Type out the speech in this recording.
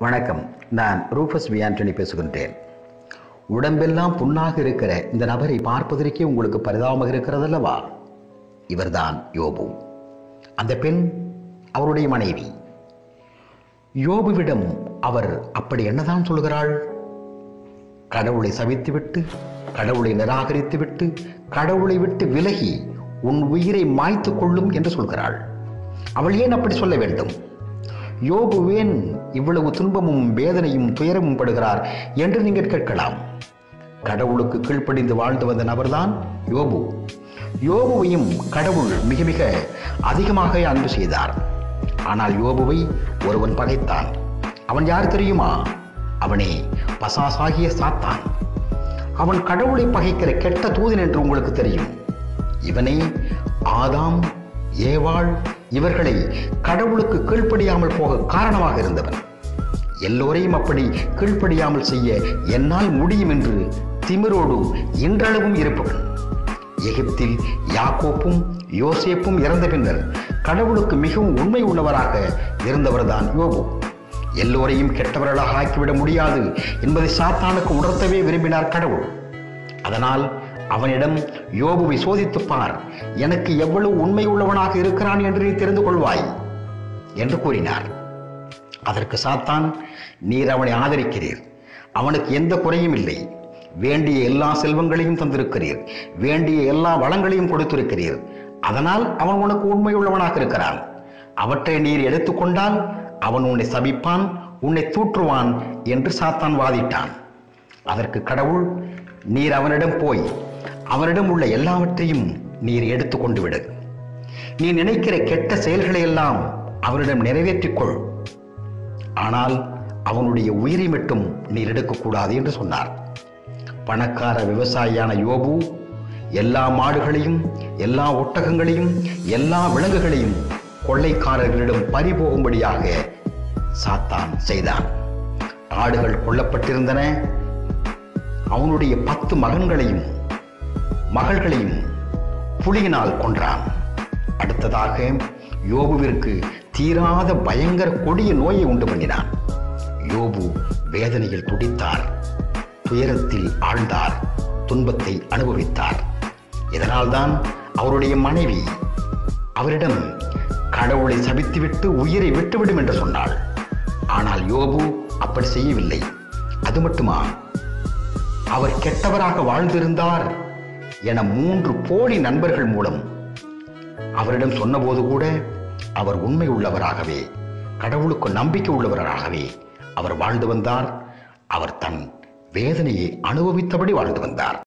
வணக்கம் நான் ரூபஸ் வி ஆண்டனி பேசுகின்றேன் உடம்பெல்லாம் புண்ணாக இருக்கிற இந்த நபரை பார்ப்பதற்கே உங்களுக்கு பரிதாபமாக இருக்கிறதல்லவா இவர்தான் யோபு அந்த பெண் அவருடைய மனைவி யோபுவிடம் அவர் அப்படி என்னதான் சொல்கிறாள் கடவுளை சபித்துவிட்டு கடவுளை நிராகரித்துவிட்டு கடவுளை விட்டு விலகி உன் உயிரை மாய்த்து கொள்ளும் என்று சொல்கிறாள் அவள் ஏன் அப்படி சொல்ல வேண்டும் யோபு ஏன் இவ்வளவு துன்பமும் வேதனையும் துயரமும் படுகிறார் என்று நீங்கள் கேட்கலாம் கடவுளுக்கு கீழ்ப்படிந்து வாழ்ந்து வந்த நபர்தான் யோபு யோபுவையும் கடவுள் மிக மிக அதிகமாக அன்பு செய்தார் ஆனால் யோபுவை ஒருவன் பகைத்தான் அவன் யார் தெரியுமா அவனே பசாசாகிய சாத்தான் அவன் கடவுளை பகைக்கிற கெட்ட தூதன் என்று உங்களுக்கு தெரியும் இவனே ஆதாம் ஏவாள் இவர்களை கடவுளுக்கு கீழ்ப்படியாமல் போக காரணமாக இருந்தவன் எல்லோரையும் அப்படி கீழ்ப்படியாமல் செய்ய என்னால் முடியும் என்று திமிரோடு இன்றளவும் இருப்பவன் எகிப்தில் யாக்கோப்பும் யோசேப்பும் இறந்த பின்னர் கடவுளுக்கு மிகவும் உண்மை உள்ளவராக இருந்தவர்தான் யோபு எல்லோரையும் கெட்டவர்களாக ஆக்கிவிட முடியாது என்பதை சாத்தானுக்கு உணர்த்தவே விரும்பினார் கடவுள் அதனால் அவனிடம் யோபுவை சோதித்துப் பார் எனக்கு எவ்வளவு உண்மை உள்ளவனாக இருக்கிறான் என்று நீ தெரிந்து கொள்வாய் என்று கூறினார் அதற்கு சாத்தான் நீர் அவனை ஆதரிக்கிறீர் அவனுக்கு எந்த குறையும் இல்லை வேண்டிய எல்லா செல்வங்களையும் தந்திருக்கிறீர் வேண்டிய எல்லா வளங்களையும் கொடுத்திருக்கிறீர் அதனால் அவன் உனக்கு உண்மையுள்ளவனாக இருக்கிறான் அவற்றை நீர் எடுத்துக்கொண்டால் அவன் உன்னை சபிப்பான் உன்னை தூற்றுவான் என்று சாத்தான் வாதிட்டான் அதற்கு கடவுள் நீர் அவனிடம் போய் அவனிடம் உள்ள எல்லாவற்றையும் நீர் எடுத்துக்கொண்டு விடு நீ நினைக்கிற கெட்ட செயல்களை எல்லாம் அவனிடம் நிறைவேற்றிக்கொள் ஆனால் அவனுடைய உயிரை மட்டும் நீர் எடுக்கக்கூடாது என்று சொன்னார் பணக்கார விவசாயியான யோபு எல்லா மாடுகளையும் எல்லா ஒட்டகங்களையும் எல்லா விலங்குகளையும் கொள்ளைக்காரர்களிடம் பறிபோகும்படியாக சாத்தான் செய்தான் ஆடுகள் கொல்லப்பட்டிருந்தன அவனுடைய பத்து மகன்களையும் மகள்களையும் புலியினால் கொன்றான் அடுத்ததாக யோபுவிற்கு தீராத பயங்கர கொடிய நோயை உண்டு பண்ணினான் யோபு வேதனையில் துடித்தார் துயரத்தில் ஆழ்ந்தார் துன்பத்தை அனுபவித்தார் இதனால்தான் அவருடைய மனைவி அவரிடம் கடவுளை சபித்துவிட்டு உயிரை விட்டுவிடும் என்று சொன்னாள் ஆனால் யோபு அப்படி செய்யவில்லை அது மட்டுமா அவர் கெட்டவராக வாழ்ந்திருந்தார் என மூன்று போலி நண்பர்கள் மூலம் அவரிடம் சொன்னபோது கூட அவர் உண்மை உள்ளவராகவே கடவுளுக்கு நம்பிக்கை உள்ளவராகவே அவர் வாழ்ந்து வந்தார் அவர் தன் வேதனையை அனுபவித்தபடி வாழ்ந்து வந்தார்